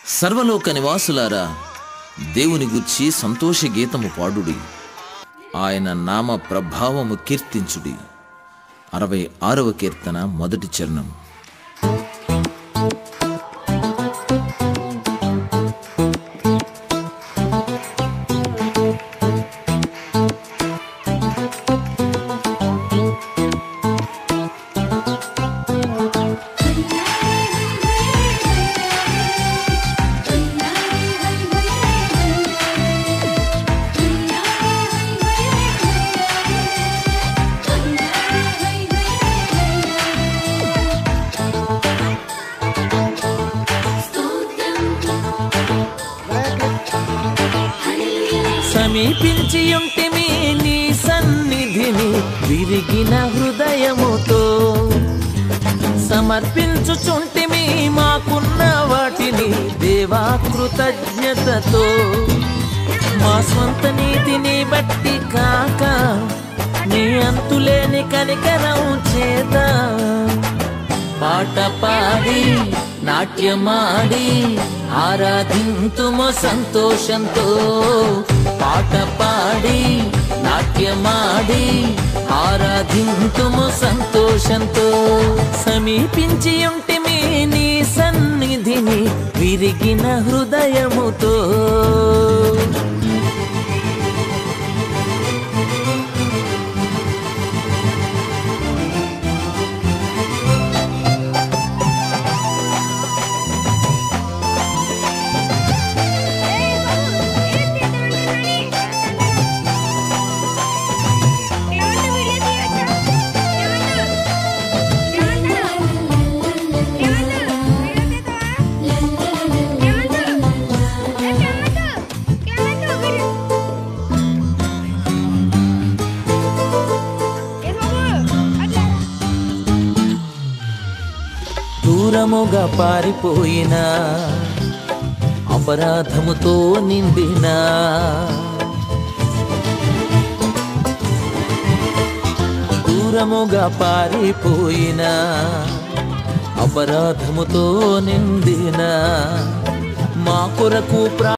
సర్వలోక నివాసులారా దేవుని గుర్చి సంతోష గీతము పాడుడి ఆయన నామ ప్రభావము కీర్తించుడి అరవై ఆరవ కీర్తన మొదటి చరణం సమీపించి ఉంటిమి నీ సన్నిధిని విరిగిన హృదయముతో సమర్పించుచుంటిమి మాకున్న వాటిని దేవా కృతజ్ఞతతో మా స్వంత నీతిని బట్టి కాక నీ అంతులేని కనికరం చేత పాట పాడి నాట్యమాడి ఆరాధింతుము సంతోషంతో పాట పాడి నాట్యమాడి ఆరాధింతుము సంతోషంతో సమీపించి ఉంటిమి నీ సన్నిధిని విరిగిన హృదయముతో దూరముగా పారిపోయిన అపరాధముతో నిండిన దూరముగా పారిపోయిన అపరాధముతో నిండిన మా కొరకు ప్రా